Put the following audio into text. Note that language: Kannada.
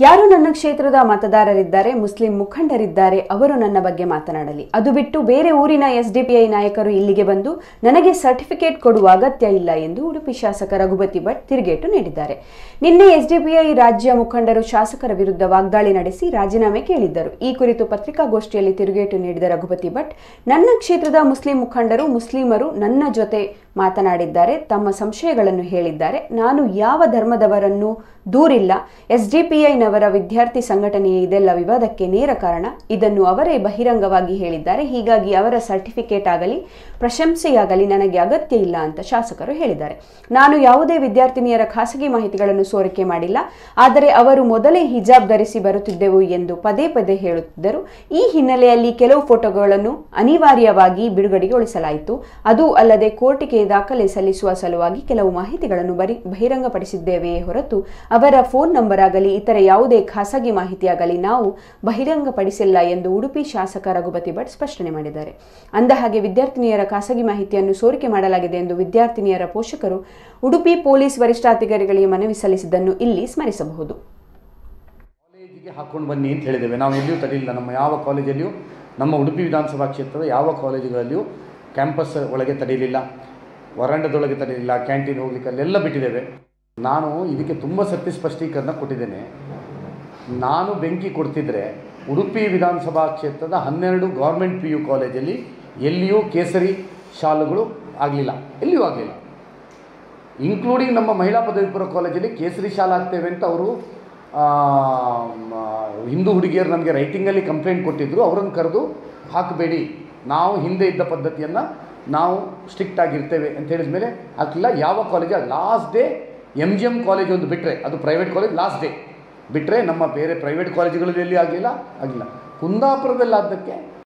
ಯಾರು ನನ್ನ ಕ್ಷೇತ್ರದ ಮತದಾರರಿದ್ದಾರೆ ಮುಸ್ಲಿಂ ಮುಖಂಡರಿದ್ದಾರೆ ಅವರು ನನ್ನ ಬಗ್ಗೆ ಮಾತನಾಡಲಿ ಅದು ಬಿಟ್ಟು ಬೇರೆ ಊರಿನ ಎಸ್ಡಿಪಿಐ ನಾಯಕರು ಇಲ್ಲಿಗೆ ಬಂದು ನನಗೆ ಸರ್ಟಿಫಿಕೇಟ್ ಕೊಡುವ ಅಗತ್ಯ ಇಲ್ಲ ಎಂದು ಉಡುಪಿ ಶಾಸಕ ರಘುಪತಿ ಭಟ್ ತಿರುಗೇಟು ನೀಡಿದ್ದಾರೆ ನಿನ್ನೆ ಎಸ್ಡಿಪಿಐ ರಾಜ್ಯ ಮುಖಂಡರು ಶಾಸಕರ ವಿರುದ್ಧ ವಾಗ್ದಾಳಿ ನಡೆಸಿ ರಾಜೀನಾಮೆ ಕೇಳಿದ್ದರು ಈ ಕುರಿತು ಪತ್ರಿಕಾಗೋಷ್ಠಿಯಲ್ಲಿ ತಿರುಗೇಟು ನೀಡಿದ ರಘುಪತಿ ಭಟ್ ನನ್ನ ಕ್ಷೇತ್ರದ ಮುಸ್ಲಿಂ ಮುಖಂಡರು ಮುಸ್ಲಿಮರು ನನ್ನ ಜೊತೆ ಮಾತನಾಡಿದ್ದಾರೆ ತಮ್ಮ ಸಂಶಯಗಳನ್ನು ಹೇಳಿದ್ದಾರೆ ನಾನು ಯಾವ ಧರ್ಮದವರನ್ನು ದೂರಿಲ್ಲ ಎಸ್ಡಿಪಿಐನವರ ವಿದ್ಯಾರ್ಥಿ ಸಂಘಟನೆಯೇ ಇದೆಲ್ಲ ವಿವಾದಕ್ಕೆ ನೇರ ಕಾರಣ ಇದನ್ನು ಅವರೇ ಬಹಿರಂಗವಾಗಿ ಹೇಳಿದ್ದಾರೆ ಹೀಗಾಗಿ ಅವರ ಸರ್ಟಿಫಿಕೇಟ್ ಆಗಲಿ ಪ್ರಶಂಸೆಯಾಗಲಿ ನನಗೆ ಅಗತ್ಯ ಇಲ್ಲ ಅಂತ ಶಾಸಕರು ಹೇಳಿದ್ದಾರೆ ನಾನು ಯಾವುದೇ ವಿದ್ಯಾರ್ಥಿನಿಯರ ಖಾಸಗಿ ಮಾಹಿತಿಗಳನ್ನು ಸೋರಿಕೆ ಮಾಡಿಲ್ಲ ಆದರೆ ಅವರು ಮೊದಲೇ ಹಿಜಾಬ್ ಧರಿಸಿ ಬರುತ್ತಿದ್ದೆವು ಎಂದು ಪದೇ ಪದೇ ಹೇಳುತ್ತಿದ್ದರು ಈ ಹಿನ್ನೆಲೆಯಲ್ಲಿ ಕೆಲವು ಫೋಟೋಗಳನ್ನು ಅನಿವಾರ್ಯವಾಗಿ ಬಿಡುಗಡೆಗೊಳಿಸಲಾಯಿತು ಅದು ಅಲ್ಲದೆ ಕೋರ್ಟಿಗೆ ದಾಖಲೆ ಸಲ್ಲಿಸುವ ಸಲುವಾಗಿ ಕೆಲವು ಮಾಹಿತಿಗಳನ್ನು ಬರಿ ಬಹಿರಂಗಪಡಿಸಿದ್ದೇವೆಯೇ ಹೊರತು ಅವರ ಫೋನ್ ನಂಬರ್ ಆಗಲಿ ಇತರ ಯಾವುದೇ ಖಾಸಗಿ ಮಾಹಿತಿಯಾಗಲಿ ನಾವು ಬಹಿರಂಗಪಡಿಸಿಲ್ಲ ಎಂದು ಉಡುಪಿ ಶಾಸಕ ರಘುಪತಿ ಭಟ್ ಸ್ಪಷ್ಟನೆ ಮಾಡಿದ್ದಾರೆ ಅಂದಹಾಗೆ ವಿದ್ಯಾರ್ಥಿನಿಯರ ಖಾಸಗಿ ಮಾಹಿತಿಯನ್ನು ಸೋರಿಕೆ ಮಾಡಲಾಗಿದೆ ಎಂದು ವಿದ್ಯಾರ್ಥಿನಿಯರ ಪೋಷಕರು ಉಡುಪಿ ಪೊಲೀಸ್ ವರಿಷ್ಠಾಧಿಕಾರಿಗಳಿಗೆ ಮನವಿ ಸಲ್ಲಿಸಿದ್ದನ್ನು ಇಲ್ಲಿ ಸ್ಮರಿಸಬಹುದು ಕಾಲೇಜಿಗೆ ಹಾಕ್ಕೊಂಡು ಬನ್ನಿ ಅಂತ ಹೇಳಿದ್ದೇವೆ ನಾವು ಎಲ್ಲಿಯೂ ತಡೆಯಿಲ್ಲ ನಮ್ಮ ಯಾವ ಕಾಲೇಜಲ್ಲಿಯೂ ನಮ್ಮ ಉಡುಪಿ ವಿಧಾನಸಭಾ ಕ್ಷೇತ್ರದ ಯಾವ ಕಾಲೇಜುಗಳಲ್ಲಿಯೂ ಕ್ಯಾಂಪಸ್ ಒಳಗೆ ತಡೆಯಲಿಲ್ಲ ವರಾಂಡದೊಳಗೆ ತಡೆಯಲಿಲ್ಲ ಕ್ಯಾಂಟೀನ್ ಹೋಗ್ಲಿಕ್ಕೆ ಅಲ್ಲೆಲ್ಲ ಬಿಟ್ಟಿದ್ದೇವೆ ನಾನು ಇದಕ್ಕೆ ತುಂಬ ಸತ್ಯ ಸ್ಪಷ್ಟೀಕರಣ ಕೊಟ್ಟಿದ್ದೇನೆ ನಾನು ಬೆಂಕಿ ಕೊಡ್ತಿದ್ರೆ ಉಡುಪಿ ವಿಧಾನಸಭಾ ಕ್ಷೇತ್ರದ ಹನ್ನೆರಡು ಗೌರ್ಮೆಂಟ್ ಪಿ ಯು ಕಾಲೇಜಲ್ಲಿ ಎಲ್ಲಿಯೂ ಕೇಸರಿ ಶಾಲುಗಳು ಆಗಲಿಲ್ಲ ಎಲ್ಲಿಯೂ ಆಗಲಿಲ್ಲ ಇನ್ಕ್ಲೂಡಿಂಗ್ ನಮ್ಮ ಮಹಿಳಾ ಪದವಿ ಪೂರ್ವ ಕಾಲೇಜಲ್ಲಿ ಕೇಸರಿ ಶಾಲೆ ಆಗ್ತೇವೆ ಅಂತ ಅವರು ಆ, ಮ, ಹಿಂದೂ ಹುಡುಗಿಯರು ನನಗೆ ರೈಟಿಂಗಲ್ಲಿ ಕಂಪ್ಲೇಂಟ್ ಕೊಟ್ಟಿದ್ದರು ಅವರನ್ನು ಕರೆದು ಹಾಕಬೇಡಿ ನಾವು ಹಿಂದೆ ಇದ್ದ ಪದ್ಧತಿಯನ್ನು ನಾವು ಸ್ಟ್ರಿಕ್ಟ್ ಆಗಿರ್ತೇವೆ ಅಂತ ಹೇಳಿದ ಮೇಲೆ ಹಾಕಲಿಲ್ಲ ಯಾವ ಕಾಲೇಜ last day M G M college ಒಂದು ಬಿಟ್ಟರೆ ಅದು ಪ್ರೈವೇಟ್ ಕಾಲೇಜ್ ಲಾಸ್ಟ್ ಡೇ ಬಿಟ್ಟರೆ ನಮ್ಮ ಬೇರೆ ಪ್ರೈವೇಟ್ ಕಾಲೇಜುಗಳಲ್ಲಿ ಎಲ್ಲಿ ಆಗಲಿಲ್ಲ ಆಗಿಲ್ಲ ಕುಂದಾಪುರದಲ್ಲಿ ಆದ್ದಕ್ಕೆ